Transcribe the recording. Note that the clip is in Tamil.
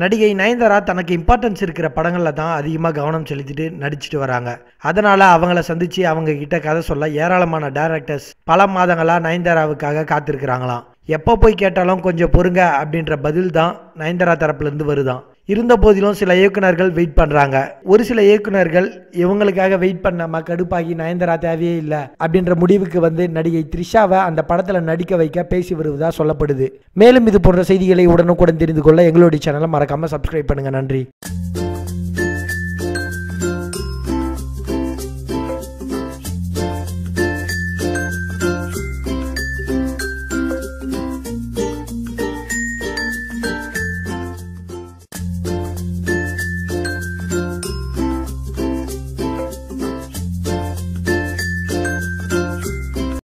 நடிகை நயன்தாரா தனக்கு இம்பார்ட்டன்ஸ் இருக்கிற படங்களில் தான் அதிகமாக கவனம் செலுத்திட்டு நடிச்சிட்டு வராங்க அதனால் அவங்கள சந்தித்து அவங்க கிட்ட கதை சொல்ல ஏராளமான டேரக்டர்ஸ் பல மாதங்களாக நயன்தாராவுக்காக காத்திருக்கிறாங்களாம் எப்போ போய் கேட்டாலும் கொஞ்சம் பொறுங்க அப்படின்ற பதில் தான் நயன்தாரா தரப்புலேருந்து வருதான் இருந்த போதிலும் சில இயக்குனர்கள் வெயிட் பண்ணுறாங்க ஒரு சில இயக்குனர்கள் இவங்களுக்காக வெயிட் பண்ணாம கடுப்பாகி நயன்தாரா தேவையே இல்லை அப்படின்ற முடிவுக்கு வந்து நடிகை த்ரிஷாவை அந்த படத்தில் நடிக்க வைக்க பேசி வருவதா சொல்லப்படுது மேலும் இது போன்ற செய்திகளை உடனுக்குடன் தெரிந்து கொள்ள எங்களுடைய சேனலை மறக்காமல் சப்ஸ்கிரைப் பண்ணுங்கள் நன்றி